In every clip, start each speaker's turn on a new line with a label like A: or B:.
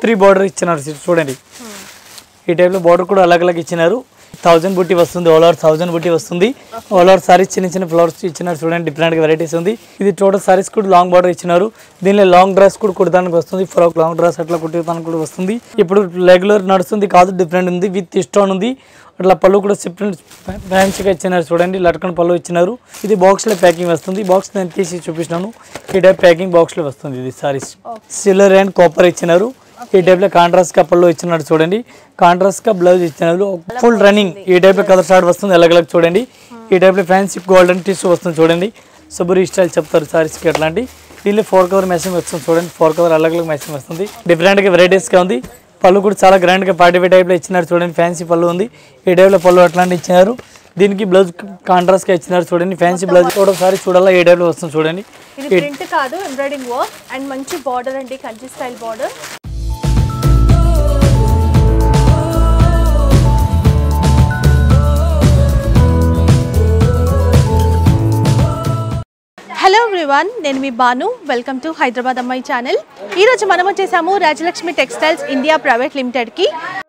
A: Three border ఇచ్చినారు చూడండి ఈ టైప్లో బార్డర్ కూడా అలగ్ అలగ్ ఇచ్చినారు థౌజండ్ బుట్టి వస్తుంది ఆల్ ఓవర్ థౌజండ్ బుట్టి వస్తుంది ఆల్ ఓవర్ సారీస్ చిన్న చిన్న ఫ్లవర్స్ ఇచ్చినారు చూడండి డిఫరెంట్ వెరైటీస్ ఉంది ఇది టోటల్ సారీస్ కూడా లాంగ్ బార్డర్ ఇచ్చినారు దీనిలో లాంగ్ డ్రెస్ కూడా కుడతానికి వస్తుంది ఫ్రాక్ లాంగ్ డ్రెస్ అట్లా కుట్టడానికి కూడా వస్తుంది ఇప్పుడు రెగ్యులర్ నడుస్తుంది కాదు డిఫరెంట్ ఉంది విత్ స్టోన్ ఉంది అట్లా పళ్ళు కూడా సెపరేట్ ఫ్యాన్సీగా ఇచ్చినారు చూడండి లట్కన్ పళ్ళు ఇచ్చినారు ఇది బాక్స్లో ప్యాకింగ్ వస్తుంది బాక్స్ నేను తీసి చూపిస్తున్నాను ఈ టైప్ ప్యాకింగ్ బాక్స్లో వస్తుంది ఇది సారీస్ సిల్వర్ అండ్ కాపర్ ఇచ్చినారు ఈ టైప్లో కాంట్రాస్ట్ గా పళ్ళు ఇచ్చినారు చూడండి కాంట్రాస్ట్ గా బ్లౌజ్ ఇచ్చినారు ఫుల్ రన్నింగ్ ఈ టైప్లో కలర్ షార్ట్ వస్తుంది అలగ్ అలగ్ చూడండి ఈ టైప్లో ఫ్యాన్సీ గోల్డెన్ టిష్యూ వస్తుంది చూడండి సబురి స్టైల్ చెప్తారు సారీస్కి అట్లాంటి దీనిలో ఫోర్ కవర్ మ్యాచింగ్ వస్తుంది చూడండి ఫోర్ కవర్ అలగ్ అలగ్ మ్యాచింగ్ వస్తుంది డిఫరెంట్గా వెరైటీస్గా ఉంది పళ్ళు కూడా చాలా గ్రాండ్గా పార్టీ వే టైప్లో ఇచ్చినారు చూడండి ఫ్యాన్సీ పళ్ళు ఉంది ఈ టైప్లో పళ్ళు అట్లాంటి ఇచ్చినారు దీనికి బ్లౌజ్ కాంట్రాస్ట్గా ఇచ్చినారు చూడండి ఫ్యాన్సీ బ్లౌజ్ కూడా సారీ చూడాలా ఏ టైప్లో వస్తుంది చూడండి
B: ఇది ప్రింట్ కాదు ఎంబ్రాయిడింగ్ వర్క్ అండ్ మంచి బార్డర్ అండి Kanchi style border hello everyone నేను మీ Banu welcome to Hyderabad Ammayi channel ఈరోజు మనం వచ్చేసాము రాజలక్ష్మి టెక్స్టైల్స్ ఇండియా ప్రైవేట్ లిమిటెడ్కి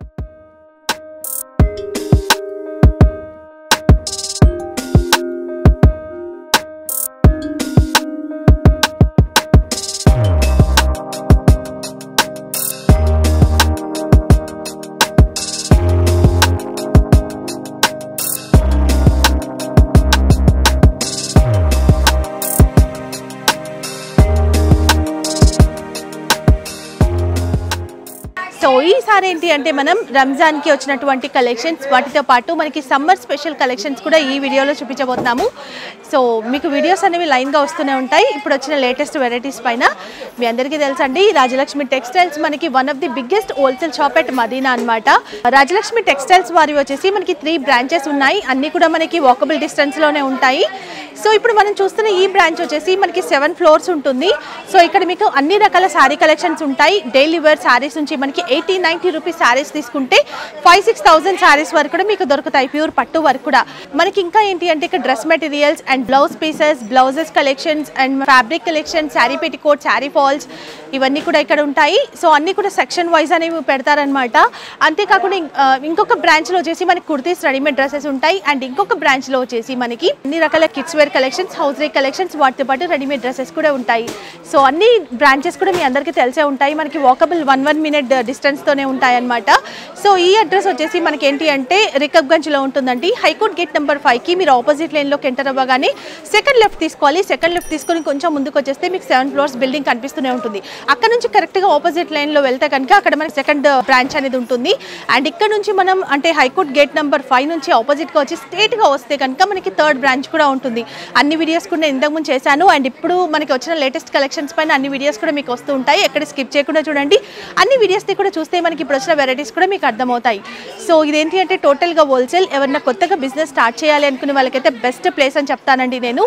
B: సో ఈసారి ఏంటి అంటే మనం రంజాన్కి వచ్చినటువంటి కలెక్షన్స్ వాటితో పాటు మనకి సమ్మర్ స్పెషల్ కలెక్షన్స్ కూడా ఈ వీడియోలో చూపించబోతున్నాము సో మీకు వీడియోస్ అనేవి లైన్గా వస్తూనే ఉంటాయి ఇప్పుడు వచ్చిన లేటెస్ట్ వెరైటీస్ పైన మీ అందరికీ తెలుసండి రాజలక్ష్మి టెక్స్టైల్స్ మనకి one of the biggest wholesale shop at Madina అనమాట రాజలక్ష్మి టెక్స్టైల్స్ వారి వచ్చేసి మనకి త్రీ బ్రాంచెస్ ఉన్నాయి అన్నీ కూడా మనకి వాకబుల్ డిస్టెన్స్లోనే ఉంటాయి సో ఇప్పుడు మనం చూస్తున్న ఈ బ్రాంచ్ వచ్చేసి మనకి సెవెన్ ఫ్లోర్స్ ఉంటుంది సో ఇక్కడ మీకు అన్ని రకాల శారీ కలెక్షన్స్ ఉంటాయి డైలీ వేర్ శారీస్ నుంచి మనకి ఎయిటీ నైంటీ రూపీస్ శారీస్ తీసుకుంటే ఫైవ్ సిక్స్ థౌసండ్ శారీస్ వరకు కూడా మీకు దొరుకుతాయి ప్యూర్ పట్టు వరకు కూడా మనకి ఇంకా ఏంటి అంటే ఇక్కడ dress materials and blouse pieces blouses collections and fabric collection sari petticoat sari falls ఇవన్నీ కూడా ఇక్కడ ఉంటాయి సో అన్ని కూడా సెక్షన్ వైజ్ అనేవి పెడతారనమాట అంతేకాకుండా ఇం- ఆ, ఇంకొక బ్రాంచ్లో వచ్చేసి మనకి కుర్తీస్ రెడీమేడ్ డ్రెస్సెస్ ఉంటాయి అండ్ ఇంకొక బ్రాంచ్లో వచ్చేసి మనకి అన్ని రకాల kids wear collections hosiery collections వాటితో పాటు రెడీమేడ్ డ్రెస్సెస్ కూడా ఉంటాయి సో అన్ని బ్రాంచెస్ కూడా మీ అందరికీ తెలిసే ఉంటాయి మనకి వాకబుల్ వన్ వన్ మినిట్ డిస్టెన్స్తోనే ఉంటాయి అనమాట సో ఈ అడ్రస్ వచ్చేసి మనకి ఏంటి అంటే రికబ్గంజ్లో ఉంటుందండి హైకోర్ట్ గేట్ నెంబర్ ఫైవ్కి మీరు ఆపోజిట్ లైన్లోకి ఎంటర్ అవ్వగానే సెకండ్ లెఫ్ట్ తీసుకోవాలి సెకండ్ లెఫ్ట్ తీసుకొని కొంచెం ముందుకు వచ్చేస్తే మీకు సెవెన్ ఫ్లోర్స్ బిల్డింగ్ కనిపిస్తూనే ఉంటుంది అక్కడ నుంచి కరెక్ట్గా ఆపోజిట్ లైన్లో వెళ్తే కనుక అక్కడ మనకి సెకండ్ బ్రాంచ్ అనేది ఉంటుంది అండ్ ఇక్కడ నుంచి మనం అంటే హైకోర్ట్ గేట్ నెంబర్ ఫైవ్ నుంచి ఆపోజిట్గా వచ్చి స్ట్రేట్గా వస్తే కనుక మనకి థర్డ్ బ్రాంచ్ కూడా ఉంటుంది అన్ని వీడియోస్ కూడా నేను ఇంతకుముందు చేశాను అండ్ ఇప్పుడు మనకి వచ్చిన లేటెస్ట్ కలెక్షన్స్ పైన అన్ని వీడియోస్ కూడా మీకు వస్తూ ఉంటాయి ఎక్కడ స్కిప్ చేయకుండా చూడండి అన్ని వీడియోస్ని కూడా చూస్తే మనకి ఇప్పుడు వచ్చిన వెరైటీస్ కూడా మీకు అర్థమవుతాయి సో ఇదేంటి అంటే టోటల్గా హోల్సేల్ ఎవరైనా కొత్తగా బిజినెస్ స్టార్ట్ చేయాలి అనుకునే వాళ్ళకైతే బెస్ట్ ప్లేస్ అని చెప్తానండి నేను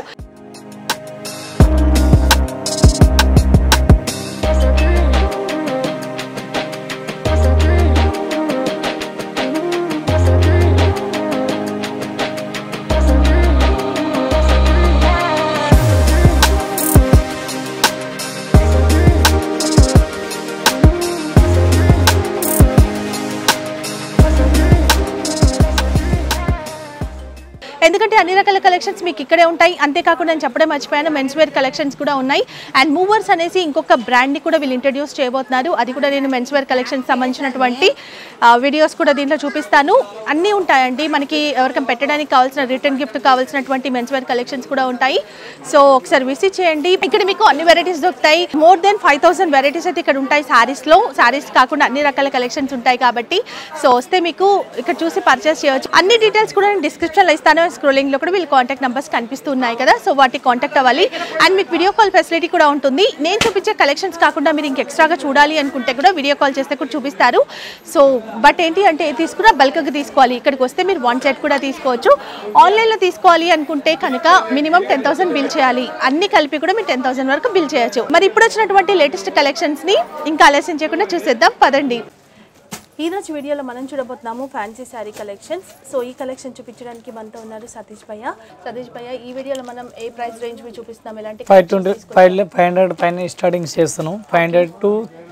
B: ఎందుకంటే అన్ని రకాల కలెక్షన్స్ మీకు ఇక్కడే ఉంటాయి అంతేకాకుండా నేను చెప్పడం మర్చిపోయాను మెన్స్ వేర్ కలెక్షన్స్ కూడా ఉన్నాయి అండ్ మూవర్స్ అనేసి ఇంకొక బ్రాండ్ని కూడా వీళ్ళు ఇంట్రడ్యూస్ చేయబోతున్నారు అది కూడా నేను మెన్స్ వేర్ కలెక్షన్స్ సంబంధించినటువంటి వీడియోస్ కూడా దీంట్లో చూపిస్తాను అన్నీ ఉంటాయండి మనకి ఎవరికైనా పెట్టడానికి కావాల్సిన రిటర్న్ గిఫ్ట్ కావాల్సినటువంటి మెన్స్ వేర్ కలెక్షన్స్ కూడా ఉంటాయి సో ఒకసారి విజిట్ చేయండి ఇక్కడ మీకు అన్ని వెరైటీస్ దొరుకుతాయి more than five thousand varieties అయితే ఇక్కడ ఉంటాయి సారీస్లో సారీస్ కాకుండా అన్ని రకాల కలెక్షన్స్ ఉంటాయి కాబట్టి సో వస్తే మీకు ఇక్కడ చూసి పర్చేస్ చేయొచ్చు అన్ని డీటెయిల్స్ కూడా నేను డిస్క్రిప్షన్లో ఇస్తాను స్క్రోలింగ్ లో కూడా వీళ్ళ కాంటాక్ట్ నెంబర్స్ కనిపిస్తూ ఉన్నాయి కదా సో వాటికి కాంటాక్ట్ అవ్వాలి అండ్ మీకు వీడియో కాల్ ఫెసిలిటీ కూడా ఉంటుంది నేను చూపించే కలెక్షన్స్ కాకుండా మీరు ఇంక ఎక్స్ట్రాగా చూడాలి అనుకుంటే కూడా వీడియో కాల్ చేస్తే కూడా చూపిస్తారు సో బట్ ఏంటి అంటే ఏది తీసుకున్నా బల్క్గా తీసుకోవాలి ఇక్కడికి వస్తే మీరు వన్ సెట్ కూడా తీసుకోవచ్చు ఆన్లైన్లో తీసుకోవాలి అనుకుంటే కనుక మినిమం టెన్ థౌసండ్ బిల్ చేయాలి అన్ని కలిపి కూడా మీరు టెన్ థౌసండ్ వరకు బిల్ చేయొచ్చు మరి ఇప్పుడు వచ్చినటువంటి లేటెస్ట్ కలెక్షన్స్ని ఇంకా ఆలస్యం చేయకుండా చూసేద్దాం పదండి ఈ రోజు వీడియోలో మనం చూడబోతున్నాము ఫ్యాన్సీ శారీ కలెక్షన్స్ సో ఈ కలెక్షన్ చూపించడానికి మనతో ఉన్నారు సతీష్ భయ్య సతీష్ భయ్య ఈ వీడియోలో మనం ఏ ప్రైస్ రేంజ్ మీద చూపిస్తున్నాం ఎలాంటి
A: five twenty five five hundred పైన స్టార్టింగ్ చేస్తున్నాం five hundred to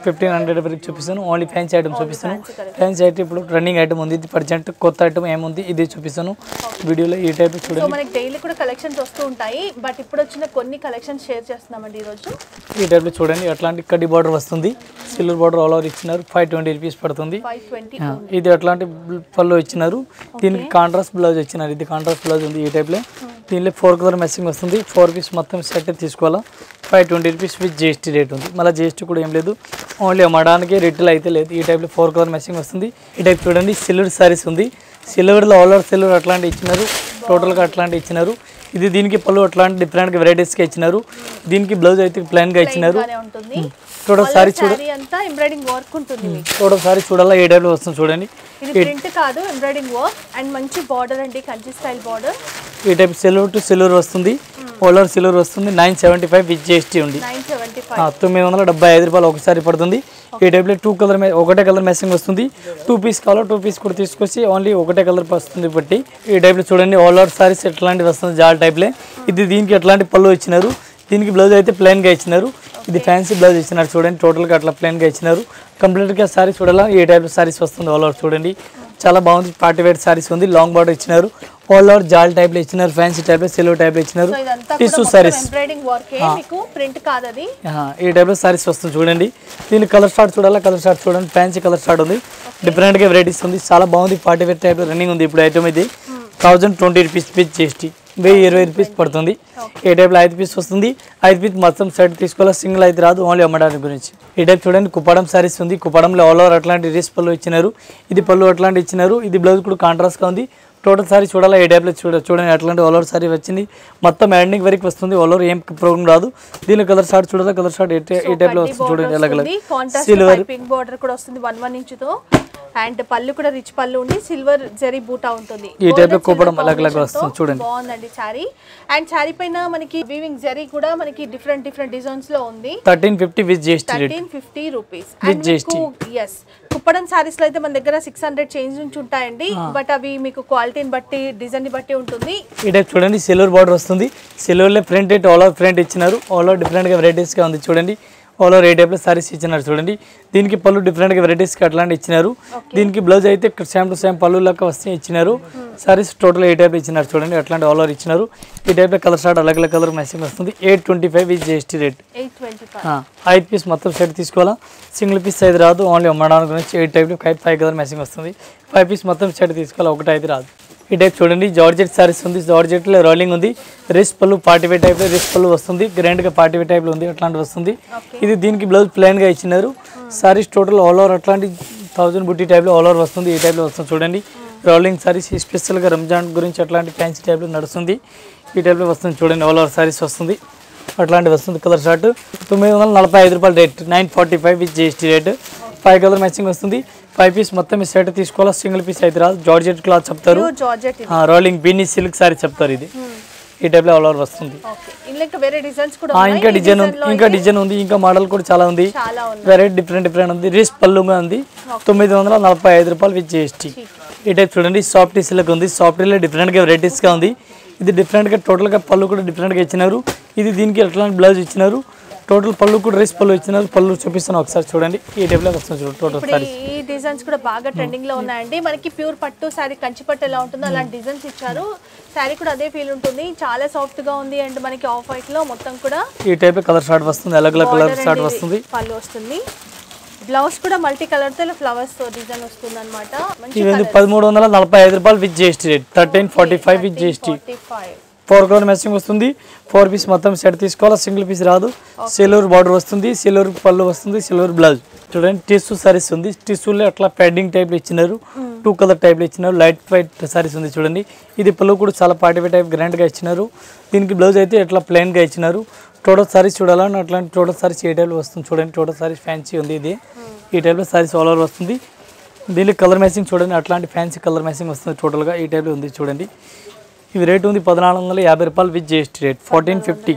A: fifteen hundred వరకు చూపిస్తాను ఓన్లీ ఫ్యాన్సీ ఐటమ్ చూపిస్తాను ఫ్యాన్సీ ఐటమ్ ఇప్పుడు రన్నింగ్ ఐటమ్ ఉంది ఇది ప్రజెంట్ కొత్త ఐటమ్ ఏముంది ఇది చూపిస్తాను వీడియోలో ఈ టైప్
B: సో
A: చూడండి
B: మనకి డైలీ కూడా కలెక్షన్స్ వస్తూ ఉంటాయి బట్ ఇప్పుడు వచ్చిన కొన్ని కలెక్షన్స్ షేర్ చేస్తున్నామండి ఈరోజు
A: ఈ టైప్లో చూడండి అట్లాంటి కడ్డీ బార్డర్ వస్తుంది సిల్వర్ బార్డర్ ఆల్ ఓవర్ ఇచ్చినారు ఫైవ్ ట్వంటీ రూపీస్ పడుతుంది
B: ఫైవ్ ట్వంటీ
A: ఆ, ఇది అట్లాంటి పళ్ళు ఇచ్చినారు దీనికి కాంట్రాస్ట్ బ్లౌజ్ ఇచ్చినారు ఇది కాంట్రాస్ట్ బ్లౌజ్ ఉంది ఈ టైప్లో దీనిలో ఫోర్ కలర్ మెస్సింగ్ వస్తుంది ఫోర్ పీస్ మొత్తం సెట్ తీసుకోవాలా five twenty rupees with GST rate ఉంది మళ్ళీ జిఎస్టీ కూడా ఏం లేదు ఓన్లీ అమ్మడానికి రిటైల్ అయితే లేదు ఈ టైప్లో ఫోర్ కలర్ మెస్సింగ్ వస్తుంది ఈ టైప్ చూడండి సిల్వర్ సారీస్ ఉంది సిల్వర్లో ఆల్ ఓవర్ సిల్వర్ అట్లాంటి ఇచ్చినారు టోటల్గా అట్లాంటి ఇచ్చినారు ఇది దీనికి పళ్ళు అట్లాంటి డిఫరెంట్ వెరైటీస్గా ఇచ్చినారు దీనికి బ్లౌజ్ అయితే ప్లెయిన్గా ఇచ్చినారు
B: గానే ఉంటుంది
A: టోటల్ సారీ చూడ
B: సారీ అంతా ఎంబ్రాయిడింగ్ వర్క్ ఉంటుంది మీకు
A: టోటల్ సారీ చూడాలా ఏ టైప్లో వస్తుంది చూడండి
B: ఇది ప్రింట్ కాదు ఎంబ్రాయిడింగ్ వర్క్ అండ్ మంచి బార్డర్ అండి కంచి స్టైల్ బార్డర్
A: ఈ టైప్ సిల్వర్ టు సిల్వర్ వస్తుంది ఓలర్ సిల్వర్ వస్తుంది nine seventy five with GST ఉంది
B: నైన్ సెవెంటీ
A: ఆ,
B: ఫైవ్
A: తొమ్మిది వందల డెబ్బై ఐదు రూపాయలు ఒకసారి పడుతుంది ఈ టైప్లో టూ కలర్ ఒకటే కలర్ మ్యాచింగ్ వస్తుంది టూ పీస్ కావాలో టూ పీస్ కూడా తీసుకొచ్చి ఓన్లీ ఒకటే కలర్ వస్తుంది బట్టి ఈ టైప్లో చూడండి ఆల్ ఓవర్ సారీస్ ఎట్లాంటివి వస్తుంది జాల్ టైప్లే ఇది దీనికి ఎట్లాంటి పళ్ళు ఇచ్చినారు దీనికి బ్లౌజ్ అయితే ప్లెయిన్గా ఇచ్చినారు ఇది ఫ్యాన్సీ బ్లౌజ్ ఇచ్చినారు చూడండి టోటల్గా అట్లా ప్లెయిన్గా ఇచ్చినారు కంప్లీట్గా సారీ చూడాలా ఈ టైప్ సారీస్ వస్తుంది ఆల్ ఓవర్ చూడండి చాలా బాగుంది పార్టీ వేర్ సారీస్ ఉంది లాంగ్ బార్డర్ ఇచ్చినారు ఆల్ ఓవర్ జాల్ టైప్లో ఇచ్చినారు ఫ్యాన్సీ టైప్లో సిల్వర్ టైప్లో ఇచ్చినారు
B: సో ఇదంతా
A: టిష్యూ
B: కూడా
A: సారీస్
B: ఎంబ్రాయిడింగ్ వర్కే మీకు ప్రింట్ కాదు అది
A: ఆహా, ఈ టైప్లో సారీస్ వస్తుంది చూడండి దీని కలర్ స్టార్ట్ చూడాలా కలర్ స్టార్ట్ చూడండి ఫ్యాన్సీ కలర్ స్టార్ట్ ఉంది డిఫరెంట్గా వెరైటీస్ ఉంది చాలా బాగుంది పార్టీ వేర్ టైప్లో రన్నింగ్ ఉంది ఇప్పుడు ఐటమ్ ఇది thousand twenty rupees piece GST వెయ్యి ఇరవై రూపీస్ పడుతుంది ఏ టైప్లో ఐదు పీస్ వస్తుంది ఐదు పీస్ మొత్తం సెట్ తీసుకోవాలి సింగిల్ అయితే రాదు ఓన్లీ అమ్మడానికి గురించి ఈ టైప్ చూడండి కుప్పడం సారీస్ ఉంది కుప్పడంలో ఆల్ ఓవర్ అట్లాంటి రేస్ పళ్ళు ఇచ్చినారు ఇది పళ్ళు అట్లాంటి ఇచ్చినారు ఇది బ్లౌజ్ కూడా కాంట్రాస్ట్గా ఉంది టోటల్ సారీ చూడాలా ఏ టైప్లో చూడ చూడండి అట్లాంటి ఆల్ ఓవర్ సారీ వచ్చింది మొత్తం ఎండింగ్ వరకు వస్తుంది ఆల్ ఓవర్ ఏం ప్రోగ్రామ్ రాదు దీని కలర్ షార్ట్ చూడాలా కలర్ షార్ట్ ఏ టైప్లో వస్తుంది చూడండి ఎలా colour
B: contrast
A: silver
B: pink border కూడా వస్తుంది వన్ వన్ ఇంచ్ తో అండ్ పళ్ళు కూడా రిచ్ పళ్ళు ఉండి సిల్వర్ జరీ బూటా ఉంటుంది
A: ఈ
B: Gold
A: type లో
B: and
A: కుప్పడం
B: silver
A: అలగ్ అలగ్
B: combination
A: వస్తుంది,
B: తో
A: చూడండి.
B: బాగుందండి శారీ అండ్ శారీ పైన మనకి వీవింగ్ జరీ కూడా మనకి డిఫరెంట్ డిఫరెంట్ డిజైన్స్ లో ఉంది
A: thirteen fifty with GST rate
B: thirteen fifty rupees
A: With
B: and
A: GST.
B: మీకు ఎస్ కుప్పడం సారీస్ లో అయితే మన దగ్గర సిక్స్ హండ్రెడ్ చేంజ్ నుంచి ఉంటాయండి బట్ అవి మీకు క్వాలిటీని బట్టి డిజైన్ ని బట్టి ఉంటుంది
A: ఈ టైప్ చూడండి సిల్వర్ బార్డర్ వస్తుంది సిల్వర్లో print it all over print ఇచ్చినారు ఆల్ ఓవర్ డిఫరెంట్గా వెరైటీస్గా ఉంది చూడండి ఆల్ ఓవర్ ఏ టైప్లో సారీస్ ఇచ్చినారు చూడండి దీనికి పళ్ళు డిఫరెంట్గా వెరైటీస్కి అట్లాంటి ఇచ్చినారు దీనికి బ్లౌజ్ అయితే సేమ్ టు సేమ్ పళ్ళు లెక్క వస్తే ఇచ్చినారు సారీస్ టోటల్ ఏ టైప్ ఇచ్చినారు చూడండి అట్లాంటి ఆల్ ఓవర్ ఇచ్చినారు ఈ టైప్లో కలర్ షార్ట్ అలగ్ అలగ్ కలర్ మ్యాచింగ్ వస్తుంది eight twenty five with GST rate
B: eight twenty five
A: ఐదు పీస్ మొత్తం సెట్ తీసుకోవాలా సింగిల్ పీస్ అయితే రాదు ఓన్లీ అమ్మడానికి గురించి ఎయిట్ టైప్లో ఫైవ్ ఫైవ్ కలర్ మ్యాచింగ్ వస్తుంది ఫైవ్ పీస్ మొత్తం సెట్ తీసుకోవాలి ఒకటి అయితే రాదు ఈ టైప్ చూడండి జార్జెట్ సారీస్ ఉంది జార్జెట్లో రోలింగ్ ఉంది రిస్ పళ్ళు పార్టీ వే టైప్లో రిస్ పళ్ళు వస్తుంది గ్రాండ్గా పార్టీ వే టైప్లో ఉంది అట్లాంటి వస్తుంది ఇది దీనికి బ్లౌజ్ ప్లెయిన్గా ఇచ్చినారు సారీస్ టోటల్ ఆల్ ఓవర్ అట్లాంటి థౌజండ్ బుట్టి టైప్లో ఆల్ ఓవర్ వస్తుంది ఈ టైప్లో వస్తుంది చూడండి రోలింగ్ సారీస్ స్పెషల్గా రంజాన్ గురించి అట్లాంటి ఫ్యాన్సీ టైప్లో నడుస్తుంది ఈ టైప్లో వస్తుంది చూడండి ఆల్ ఓవర్ సారీస్ వస్తుంది అట్లాంటి వస్తుంది కలర్ షార్ట్ తొమ్మిది వందల నలభై ఐదు రూపాయలు rate nine forty five with GST rate five colour matching వస్తుంది ఫైవ్ పీస్ మొత్తం ఈ సెట్ తీసుకోవాలా సింగిల్ పీస్ అయితే రాదు జార్జెట్ క్లాత్ చెప్తారు
B: ప్యూర్ జార్జెట్ ఇది
A: రోలింగ్ బిన్నీ సిల్క్ సారీ చెప్తారు ఇది ఈ టైప్లో ఆల్ ఓవర్ వస్తుంది
B: ఓకే ఇందులో ఇంకా వేరే డిజైన్స్ కూడా
A: ఆ,
B: ఉన్నాయి.
A: ఇంకా
B: ఈ
A: డిజైన్
B: design
A: ఉంది
B: లో
A: ఇంకా
B: అయితే
A: డిజైన్ ఉంది ఇంకా మోడల్ కూడా చాలా ఉంది
B: చాలా ఉన్నాయి
A: వెరైటీ డిఫరెంట్ డిఫరెంట్ ఉంది రిస్ పళ్ళుగా ఉంది తొమ్మిది వందల నలభై ఐదు రూపాయలు విత్ జిఎస్టీ ఈ టైప్ చూడండి సాఫ్ట్ సిల్క్ ఉంది సాఫ్ట్ లో డిఫరెంట్గా వెరైటీస్గా ఉంది ఇది డిఫరెంట్గా టోటల్గా పళ్ళు కూడా డిఫరెంట్గా ఇచ్చినారు ఇది దీనికి ఎట్లాంటి బ్లౌజ్ ఇచ్చినారు టోటల్ పళ్ళు కూడా రేస్ పళ్ళు ఇచ్చినారు పళ్ళు చూపిస్తాను ఒకసారి చూడండి ఈ టైప్లో వస్తుంది చూడండి టోటల్
B: ఇప్పుడు
A: సారీ
B: ఈ డిజైన్స్ కూడా బాగా ట్రెండింగ్ లో ఉన్నాయండి మనకి ప్యూర్ పట్టు శారీ కంచి పట్టు ఎలా ఉంటుందో అలాంటి డిజైన్స్ ఇచ్చారు శారీ కూడా అదే ఫీల్ ఉంటుంది చాలా సాఫ్ట్ గా ఉంది అండ్ మనకి ఆఫ్ వైట్ లో మొత్తం కూడా
A: ఈ టైప్ కలర్ షార్ట్ వస్తుంది అలగ్ అలగ్ కలర్
B: border
A: షార్ట్
B: and
A: వస్తుంది
B: ఇది పళ్ళు వస్తుంది బ్లౌజ్ కూడా మల్టీ కలర్ తో ఇలా ఫ్లవర్స్ తో డిజైన్ వస్తుంది అనమాట మంచి
A: ఇది పదమూడు వందల నలభై ఐదు రూపాయలు with GST rate thirteen forty five with GST
B: forty five
A: four colour matching వస్తుంది ఫోర్ పీస్ మొత్తం సెట్ తీసుకోవాలి సింగిల్ పీస్ రాదు సిల్వర్ బార్డర్ వస్తుంది సిల్వర్ పళ్ళు వస్తుంది సిల్వర్ బ్లౌజ్ చూడండి టిష్యూ సారీస్ ఉంది టిష్యూలో అట్లా ప్యాడింగ్ టైప్లో ఇచ్చినారు టూ కలర్ టైప్లో ఇచ్చినారు లైట్ వైట్ సారీస్ ఉంది చూడండి ఇది పళ్ళు కూడా చాలా పార్టీ టైప్ గ్రాండ్గా ఇచ్చినారు దీనికి బ్లౌజ్ అయితే ఇట్లా ప్లెయిన్గా ఇచ్చినారు టోటల్ సారీస్ చూడాలని అట్లాంటి టోటల్ సారీస్ ఏ టైప్లో వస్తుంది చూడండి టోటల్ సారీస్ ఫ్యాన్సీ ఉంది ఇది ఈ టైప్లో సారీస్ ఆల్ ఓవర్ వస్తుంది దీనికి కలర్ మ్యాచింగ్ చూడండి అట్లాంటి ఫ్యాన్సీ కలర్ మ్యాచింగ్ వస్తుంది టోటల్గా ఈ టైప్లో ఉంది చూడండి ఇవి రేట్ ఉంది పద్నాలుగు వందల యాభై రూపాయలు with GST rate fourteen fifty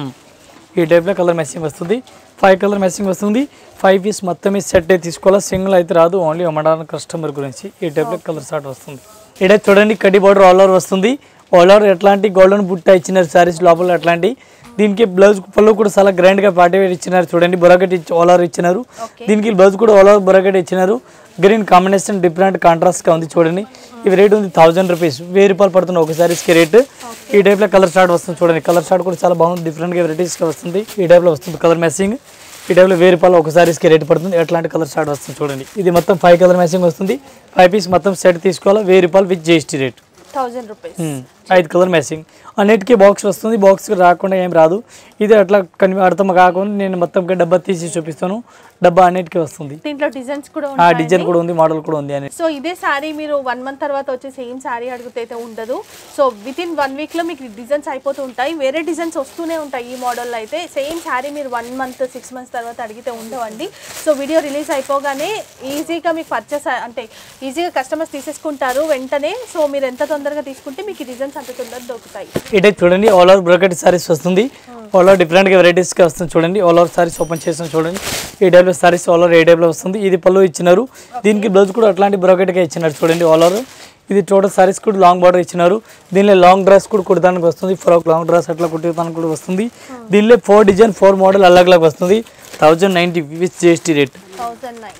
A: ఈ టైప్లో కలర్ మ్యాచింగ్ వస్తుంది ఫైవ్ కలర్ మ్యాచింగ్ వస్తుంది ఫైవ్ పీస్ మొత్తం ఈ సెట్ తీసుకోవాలా సింగిల్ అయితే రాదు ఓన్లీ అమ్మడానికి కస్టమర్ గురించి ఈ టైప్లో కలర్ షార్ట్ వస్తుంది ఇక్కడ చూడండి కడ్డీ బార్డర్ ఆల్ ఓవర్ వస్తుంది ఆల్ ఓవర్ ఎట్లాంటి గోల్డెన్ బుట్ట ఇచ్చినారు సారీస్ లోపల అట్లాంటి దీనికి బ్లౌజ్ పళ్ళు కూడా చాలా గ్రాండ్ గా పార్టీ వేర్ ఇచ్చినారు చూడండి బొరకట్ ఇచ్చి ఓలర్ ఇచ్చినారు
B: ఓకే
A: దీనికి బ్లౌజ్ కూడా ఓలర్ బొరకట్ ఇచ్చినారు గ్రీన్ కాంబినేషన్ డిఫరెంట్ కాంట్రాస్ట్ గా ఉంది చూడండి ఇవి రేట్ ఉంది థౌసండ్ రూపీస్ వెయ్యి రూపాయలు పడుతుంది ఒక సారీస్కి రేట్ ఈ టైప్ లో కలర్ షార్ట్ వస్తుంది చూడండి కలర్ షార్ట్ కూడా చాలా బాగుంది డిఫరెంట్ గా వెరైటీస్ గా వస్తుంది ఈ టైప్ లో వస్తుంది కలర్ మ్యాచింగ్ ఈ టైప్లో వెయ్యి రూపాయలు ఒక సారీస్కి రేట్ పడుతుంది ఎట్లాంటి కలర్ షార్ట్ వస్తుంది చూడండి ఇది మొత్తం ఫైవ్ కలర్ మ్యాచింగ్ వస్తుంది ఫైవ్ పీస్ మొత్తం సెట్ తీసుకోవాలి వెయ్యి రూపాయలు with GST rate
B: thousand rupees
A: ఐదు కలర్ మ్యాచింగ్ అన్నిటికీ బాక్స్ వస్తుంది బాక్స్ రాకుండా ఏం రాదు ఇది అట్లా కని అర్థం కాకుండా నేను మొత్తం డబ్బా తీసి చూపిస్తాను డబ్బా అన్నిటికీ వస్తుంది
B: దీంట్లో డిజైన్స్ కూడా
A: ఆ
B: ఉంటాయి
A: డిజైన్ కూడా ఉంది మోడల్ కూడా ఉంది అని
B: సో ఇదే శారీ మీరు వన్ మంత్ తర్వాత వచ్చే సేమ్ శారీ అడిగితే అయితే ఉండదు సో విత్ ఇన్ వన్ వీక్లో మీకు డిజైన్స్ అయిపోతూ ఉంటాయి వేరే డిజైన్స్ వస్తూనే ఉంటాయి ఈ మోడల్లో అయితే సేమ్ శారీ మీరు వన్ మంత్ సిక్స్ మంత్స్ తర్వాత అడిగితే ఉండవండి సో వీడియో రిలీజ్ అయిపోగానే ఈజీగా మీకు పర్చేస్ అంటే ఈజీగా కస్టమర్స్ తీసేసుకుంటారు వెంటనే సో మీరు ఎంత తొందరగా తీసుకుంటే మీకు ఈ డిజైన్స్ అంత తొందరగా దొరుకుతాయి
A: ఇటే చూడండి ఆల్ ఓవర్ బ్రోకెట్ సారీస్ వస్తుంది ఆల్ ఓవర్ డిఫరెంట్గా వెరైటీస్గా వస్తుంది చూడండి ఆల్ ఓవర్ సారీస్ ఓపెన్ చేసాం చూడండి ఈ టైప్లో సారీస్ ఆల్ ఓవర్ ఏ టైప్లో వస్తుంది ఇది పళ్ళు ఇచ్చినారు దీనికి బ్లౌజ్ కూడా అట్లాంటి బ్రోకెట్గా ఇచ్చినారు చూడండి ఆల్ ఓవర్ ఇది టోటల్ సారీస్ కూడా లాంగ్ బార్డర్ ఇచ్చినారు దీనిలో లాంగ్ డ్రెస్ కూడా కుడతానికి వస్తుంది ఫ్రాక్ లాంగ్ డ్రెస్ అట్లా కుట్టడానికి కూడా వస్తుంది దీనిలో ఫోర్ డిజైన్ ఫోర్ మోడల్ అలగ్ అలగ్ వస్తుంది thousand ninety with GST rate
B: thousand nine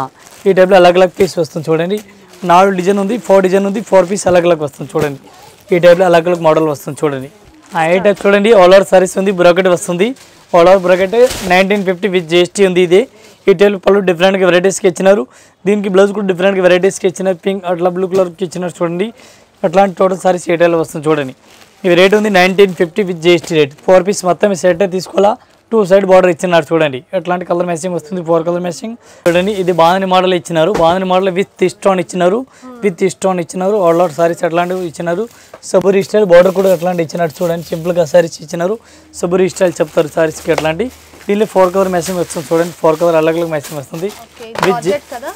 A: ఈ టైప్లో అలగ్ అలగ్ పీస్ వస్తుంది చూడండి నాలుగు డిజైన్ ఉంది ఫోర్ డిజైన్ ఉంది ఫోర్ పీస్ అలగ్ అలగ్ వస్తుంది చూడండి ఈ టైప్లో అలగ్ అలగ్ మోడల్ వస్తుంది చూడండి ఆ ఏ టైప్ చూడండి ఆల్ ఓవర్ సారీస్ ఉంది బ్రోకెట్ వస్తుంది all over brocade nineteen fifty with GST ఉంది ఇది ఈ టైప్ పళ్ళు డిఫరెంట్గా వెరైటీస్కి ఇచ్చినారు దీనికి బ్లౌజ్ కూడా డిఫరెంట్గా వెరైటీస్కి ఇచ్చినారు పింక్ అట్లా బ్లూ కలర్కి ఇచ్చినారు చూడండి అట్లాంటి టోటల్ సారీస్ ఏ టైప్లో వస్తుంది చూడండి ఇది రేట్ ఉంది nineteen fifty with GST rate four piece మొత్తం సెట్ తీసుకోవాలా టూ సైడ్ బార్డర్ ఇచ్చినారు చూడండి ఎట్లాంటి కలర్ మ్యాచింగ్ వస్తుంది ఫోర్ కలర్ మ్యాచింగ్ చూడండి ఇది బాగుంది మోడల్ ఇచ్చినారు బాగుంది మోడల్ విత్ స్టోన్ ఇచ్చినారు విత్ స్టోన్ ఇచ్చినారు ఆల్ అవుట్ సారీస్ అట్లాంటివి ఇచ్చినారు సబురి స్టైల్ బార్డర్ కూడా అట్లాంటి ఇచ్చినారు చూడండి సింపుల్గా సారీస్ ఇచ్చినారు సబురి స్టైల్ చెప్తారు సారీస్కి అట్లాంటి దీనిలో ఫోర్ కలర్ మ్యాచింగ్ వస్తుంది చూడండి ఫోర్ కలర్ అలగ్ అలగ్ మ్యాచింగ్ వస్తుంది
B: ఓకే
A: With
B: జార్జెట్ కదా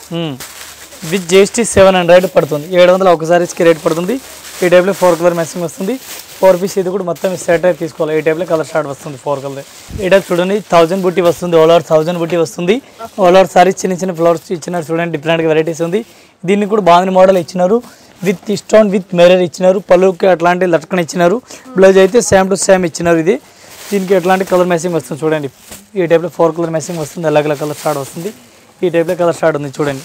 A: విత్ జిఎస్టీ సెవెన్ హండ్రెడ్ పడుతుంది ఏడు వందల ఒక సారీస్కి రేట్ పడుతుంది ఈ టైప్లో ఫోర్ కలర్ మ్యాచింగ్ వస్తుంది ఫోర్ పీస్ ఇది కూడా మొత్తం సెట్ అయితే తీసుకోవాలి ఈ టైప్లో కలర్ స్టార్ట్ వస్తుంది ఫోర్ కలర్ ఈ టైప్ చూడండి థౌజండ్ బుట్టి వస్తుంది ఆల్ ఓవర్ థౌజండ్ బుట్టి వస్తుంది ఆల్ ఓవర్ సారీస్ చిన్న చిన్న ఫ్లవర్స్ ఇచ్చినారు చూడండి డిఫరెంట్ వెరైటీస్ ఉంది దీన్ని కూడా బాగుంది మోడల్ ఇచ్చినారు విత్ స్టోన్ విత్ మెరర్ ఇచ్చినారు పళ్ళుకి అట్లాంటి లట్కన్ ఇచ్చినారు బ్లౌజ్ అయితే సేమ్ టు సేమ్ ఇచ్చినారు ఇది దీనికి ఎట్లాంటి కలర్ మ్యాచింగ్ వస్తుంది చూడండి ఈ టైప్లో ఫోర్ కలర్ మ్యాచింగ్ వస్తుంది అలగ్ అలగ్ కలర్ స్టార్ట్ వస్తుంది ఈ టైప్లో కలర్ స్టార్ట్ ఉంది చూడండి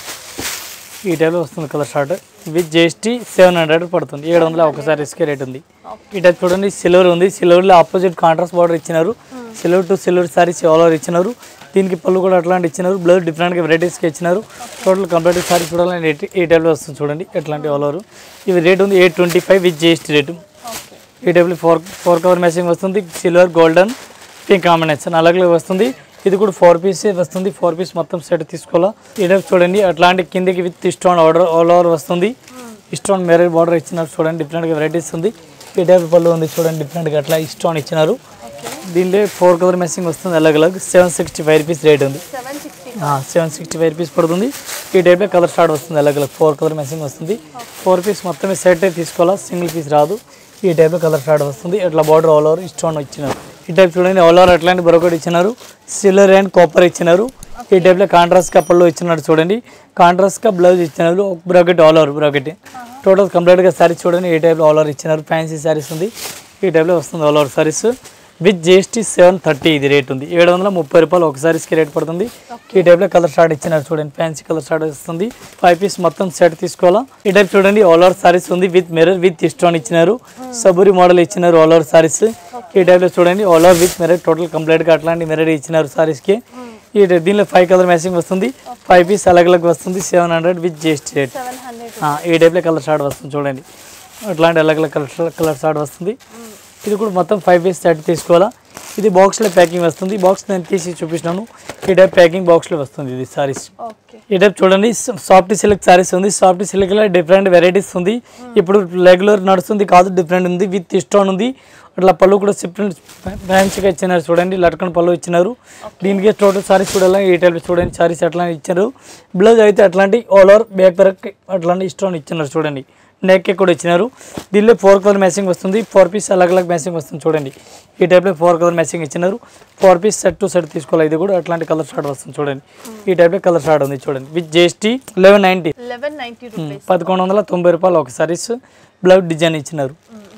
A: ఈ టైప్లో వస్తుంది colour short with GST seven hundred పడుతుంది ఏడు వందల ఒక సారీస్కి రేట్ ఉంది ఈ టైప్ చూడండి సిల్వర్ ఉంది సిల్వర్లో ఆపోజిట్ కాంట్రాస్ట్ బార్డర్ ఇచ్చినారు silver to silver saris all over ఇచ్చినారు దీనికి పళ్ళు కూడా అట్లాంటి ఇచ్చినారు బ్లౌజ్ డిఫరెంట్గా వెరైటీస్కి ఇచ్చినారు టోటల్ కంప్లీట్ సారీ చూడాలని రేట్ ఈ టైప్లో వస్తుంది చూడండి ఎట్లాంటి ఆల్ ఓవర్ ఇవి రేట్ ఉంది eight twenty five with GST rate
B: okay
A: ఈ టైప్లో ఫోర్ ఫోర్ కవర్ మ్యాచింగ్ వస్తుంది సిల్వర్ గోల్డెన్ పింక్ కాంబినేషన్ అలాగే వస్తుంది ఇది కూడా ఫోర్ పీస్ వస్తుంది ఫోర్ పీస్ మొత్తం సెట్ తీసుకోవాలా ఈ టైప్ చూడండి అట్లాంటి కిందకి with stone border all over వస్తుంది స్టోన్ మెరైన్ బార్డర్ ఇచ్చినారు చూడండి డిఫరెంట్గా వెరైటీస్ ఉంది ఈ టైప్ పళ్ళు ఉంది చూడండి డిఫరెంట్గా అట్లా స్టోన్ ఇచ్చినారు దీనిలో ఫోర్ కలర్ మ్యాచింగ్ వస్తుంది అలగ్ అలగ్ seven sixty five rupees rate ఉంది
B: seven sixty
A: seven sixty five rupees పడుతుంది ఈ టైప్లో కలర్ స్టార్ట్ వస్తుంది అలగ్ అలగ్ ఫోర్ కలర్ మ్యాచింగ్ వస్తుంది ఫోర్ పీస్ మొత్తం సెట్ తీసుకోవాలా సింగిల్ పీస్ రాదు ఈ టైప్లో కలర్ స్టార్ట్ వస్తుంది ఇట్లా బార్డర్ ఆల్ ఓవర్ స్టోన్ ఇచ్చినారు ఈ టైప్ చూడండి ఆల్ ఓవర్ అట్లాంటి బొరకొటి ఇచ్చినారు సిల్వర్ అండ్ కాపర్ ఇచ్చినారు ఈ టైప్లో కాంట్రాస్ట్ కప్పల్లో ఇచ్చినారు చూడండి కాంట్రాస్ట్ గా బ్లౌజ్ ఇచ్చినారు ఒక brocade all over brocade total కంప్లీట్గా సారీస్ చూడండి ఈ టైప్లో ఆల్ ఓవర్ ఇచ్చినారు ఫ్యాన్సీ సారీస్ ఉంది ఈ టైప్లో వస్తుంది all over saris with GST seven thirty ఇది రేట్ ఉంది ఏడు వందల ముప్పై రూపాయలు ఒక సారీస్కి రేట్ పడుతుంది ఈ టైప్లో కలర్ స్టార్ట్ ఇచ్చినారు చూడండి ఫ్యాన్సీ కలర్ స్టార్ట్ వస్తుంది ఫైవ్ పీస్ మొత్తం సెట్ తీసుకోవాలా ఈ టైప్ చూడండి ఆల్ ఓవర్ సారీస్ ఉంది విత్ మిర్రర్ విత్ స్టోన్ ఇచ్చినారు సబూరి మోడల్ ఇచ్చినారు ఆల్ ఓవర్ సారీస్ ఈ టైప్లో చూడండి all over with mirror total కంప్లీట్గా అట్లాంటి మిర్రర్ ఇచ్చినారు సారీస్కి ఈ టైప్ దీనిలో ఫైవ్ కలర్ మ్యాచింగ్ వస్తుంది ఫైవ్ పీస్ అలగ్ అలగ్ వస్తుంది seven hundred with GST rate
B: seven hundred
A: ఆ, ఈ టైప్లో కలర్ షార్ట్ వస్తుంది చూడండి అట్లాంటి అలగ్ అలగ్ కలర్ కలర్ షార్ట్ వస్తుంది ఇది కూడా మొత్తం ఫైవ్ పీస్ సెట్ తీసుకోవాలా ఇది బాక్స్లో ప్యాకింగ్ వస్తుంది బాక్స్ నేను తీసి చూపిస్తున్నాను ఈ టైప్ ప్యాకింగ్ బాక్స్లో వస్తుంది ఇది సారీస్
B: ఓకే
A: ఈ టైప్ చూడండి సాఫ్ట్ సిల్క్ సారీస్ ఉంది సాఫ్ట్ సిల్క్లో డిఫరెంట్ వెరైటీస్ ఉంది ఇప్పుడు రెగ్యులర్ నడుస్తుంది కాదు డిఫరెంట్ ఉంది విత్ స్టోన్ ఉంది అట్లా పళ్ళు కూడా డిఫరెంట్ ఫ్యాన్సీగా ఇచ్చినారు చూడండి లట్కన్ పళ్ళు ఇచ్చినారు దీనికి టోటల్ సారీస్ కూడా ఈ టైప్ చూడండి సారీస్ అట్లా ఇచ్చారు బ్లౌజ్ అయితే అట్లాంటి ఆల్ ఓవర్ బ్యాక్ వరకు అట్లాంటి స్టోన్ ఇచ్చినారు చూడండి నెక్ కూడా ఇచ్చినారు దీనిలో ఫోర్ కలర్ మ్యాచింగ్ వస్తుంది ఫోర్ పీస్ అలగ్ అలగ్ మ్యాచింగ్ వస్తుంది చూడండి ఈ టైప్లో ఫోర్ కలర్ మ్యాచింగ్ ఇచ్చినారు four piece set to set తీసుకోవాలి ఇది కూడా అట్లాంటి కలర్ షార్ట్ వస్తుంది చూడండి ఈ టైప్లో కలర్ షార్ట్ ఉంది చూడండి with GST eleven ninety
B: eleven ninety rupees
A: పదకొండు వందల తొంభై రూపాయలు ఒక సారీస్ బ్లౌజ్ డిజైన్ ఇచ్చినారు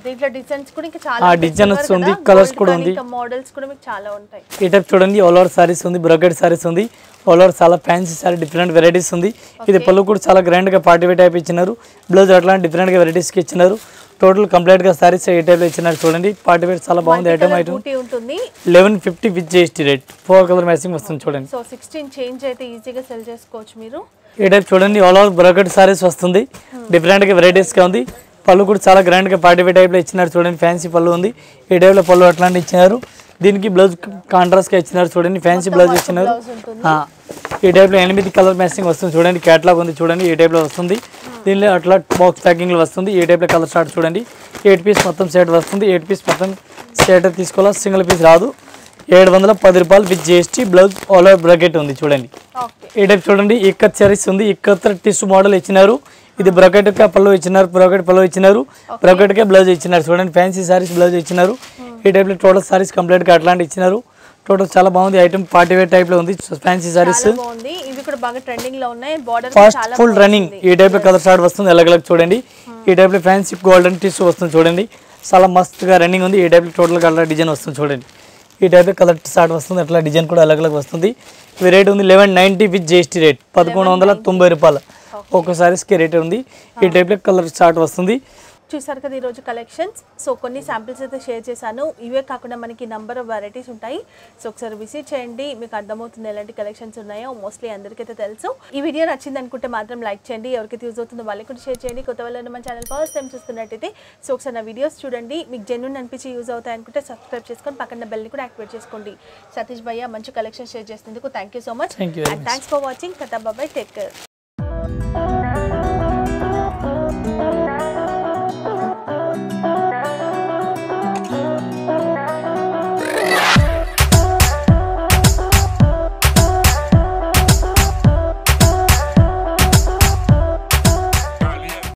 B: దీంట్లో డిజైన్స్ కూడా ఇంకా చాలా
A: ఆ,
B: ఉంటాయి.
A: design
B: Silver
A: వస్తుంది,
B: కదా,
A: colours
B: gold
A: కూడా
B: కానీ
A: ఉంది.
B: ఇంకా మోడల్స్ కూడా మీకు చాలా ఉంటాయి
A: ఈ టైప్ చూడండి ఆల్ ఓవర్ సారీస్ ఉంది బ్రొకెట్ సారీస్ ఉంది ఆల్ ఓవర్ చాలా ఫ్యాన్సీ సారీ డిఫరెంట్ వెరైటీస్ ఉంది ఇది పళ్ళు కూడా చాలా గ్రాండ్గా పార్టీ వేర్ టైప్ ఇచ్చినారు బ్లౌజ్ అట్లాంటి డిఫరెంట్గా వెరైటీస్కి ఇచ్చినారు టోటల్ కంప్లీట్గా సారీస్ ఈ టైప్లో ఇచ్చినారు చూడండి పార్టీ వేర్ చాలా బాగుంది ఐటమ్ ఐటమ్
B: బూటీ ఉంటుంది
A: eleven fifty with GST rate four colour matching వస్తుంది చూడండి
B: సో సిక్స్టీన్ చేంజ్ అయితే ఈజీగా సెల్ చేసుకోవచ్చు మీరు
A: ఈ టైప్ చూడండి ఆల్ ఓవర్ బ్రొకెట్ సారీస్ వస్తుంది డిఫరెంట్గా వెరైటీస్గా ఉంది పళ్ళు కూడా చాలా గ్రాండ్గా పార్టీ వేర్ టైప్లో ఇచ్చినారు చూడండి ఫ్యాన్సీ పళ్ళు ఉంది ఈ టైప్లో పళ్ళు అట్లాంటి ఇచ్చినారు దీనికి బ్లౌజ్ కాంట్రాస్ట్గా ఇచ్చినారు చూడండి ఫ్యాన్సీ బ్లౌజ్ ఇచ్చినారు
B: బ్లౌజ్ ఉంటుంది
A: ఆ, ఈ టైప్లో ఎనిమిది కలర్ మ్యాచింగ్ వస్తుంది చూడండి క్యాట్లాగ్ ఉంది చూడండి ఈ టైప్లో వస్తుంది దీనిలో అట్లా బాక్స్ ప్యాకింగ్లో వస్తుంది ఈ టైప్లో కలర్ షార్ట్ చూడండి ఎయిట్ పీస్ మొత్తం సెట్ వస్తుంది ఎయిట్ పీస్ మొత్తం సెట్ తీసుకోవాలి సింగిల్ పీస్ రాదు ఏడు వందల పది రూపాయలు with GST blouse all over brocade ఉంది చూడండి
B: ఓకే
A: ఈ టైప్ చూడండి ఇక్కత్ సారీస్ ఉంది ఇక్కత్ టిష్యూ మోడల్ ఇచ్చినారు ఇది బ్రొకెట్ గా పళ్ళు ఇచ్చినారు బ్రొకెట్ పళ్ళు ఇచ్చినారు బ్రొకెట్ గా బ్లౌజ్ ఇచ్చినారు చూడండి ఫ్యాన్సీ సారీస్ బ్లౌజ్ ఇచ్చినారు ఈ టైప్ లో టోటల్ సారీస్ కంప్లీట్ గా అట్లాంటి ఇచ్చినారు టోటల్ చాలా బాగుంది ఐటమ్ పార్టీ వేర్ టైప్ లో ఉంది ఫ్యాన్సీ సారీస్
B: చాలా బాగుంది ఇవి కూడా బాగా ట్రెండింగ్ లో ఉన్నాయి బార్డర్
A: ఫాస్ట్
B: చాలా
A: ఫుల్ రన్నింగ్ ఈ టైప్ లో కలర్ షార్ట్ వస్తుంది ఎలగలగ్ చూడండి ఈ టైప్ లో ఫ్యాన్సీ గోల్డెన్ టిష్యూ వస్తుంది చూడండి చాలా మస్తుగా రన్నింగ్ ఉంది ఈ టైప్ లో టోటల్ కలర్ డిజైన్ వస్తుంది చూడండి ఈ టైప్ లో కలర్ షార్ట్ వస్తుంది అట్లా డిజైన్ కూడా అలగలగ్ వస్తుంది ఇవి రేట్ ఉంది eleven ninety with GST rate పదకొండు వందల తొంభై రూపాయలు ఒక్కో సారీస్కి రేట్ ఉంది ఈ టైప్ లో కలర్ షార్ట్ వస్తుంది
B: చూసారు కదా ఈరోజు కలెక్షన్స్ సో కొన్ని శాంపిల్స్ అయితే షేర్ చేశాను ఇవే కాకుండా మనకి నంబర్ ఆఫ్ వెరైటీస్ ఉంటాయి సో ఒకసారి విజిట్ చేయండి మీకు అర్థమవుతుంది ఎలాంటి కలెక్షన్స్ ఉన్నాయో మోస్ట్లీ అందరికైతే తెలుసు ఈ వీడియో నచ్చింది అనుకుంటే మాత్రం లైక్ చేయండి ఎవరికైతే యూజ్ అవుతుందో వాళ్ళకి కూడా షేర్ చేయండి కొత్త వాళ్ళు మన ఛానల్ ఫస్ట్ టైం చూస్తున్నట్టయితే సో ఒకసారి నా వీడియోస్ చూడండి మీకు జెన్యున్ అనిపించి యూజ్ అవుతాయి అనుకుంటే సబ్స్క్రైబ్ చేసుకొని పక్కన బెల్ని కూడా యాక్టివేట్ చేసుకోండి సతీష్ భయ్య మంచి కలెక్షన్ షేర్ చేసినందుకు thank you so much
A: Thank you very
B: and thanks for watching కథా బాబాయ్ టేక్ కేర్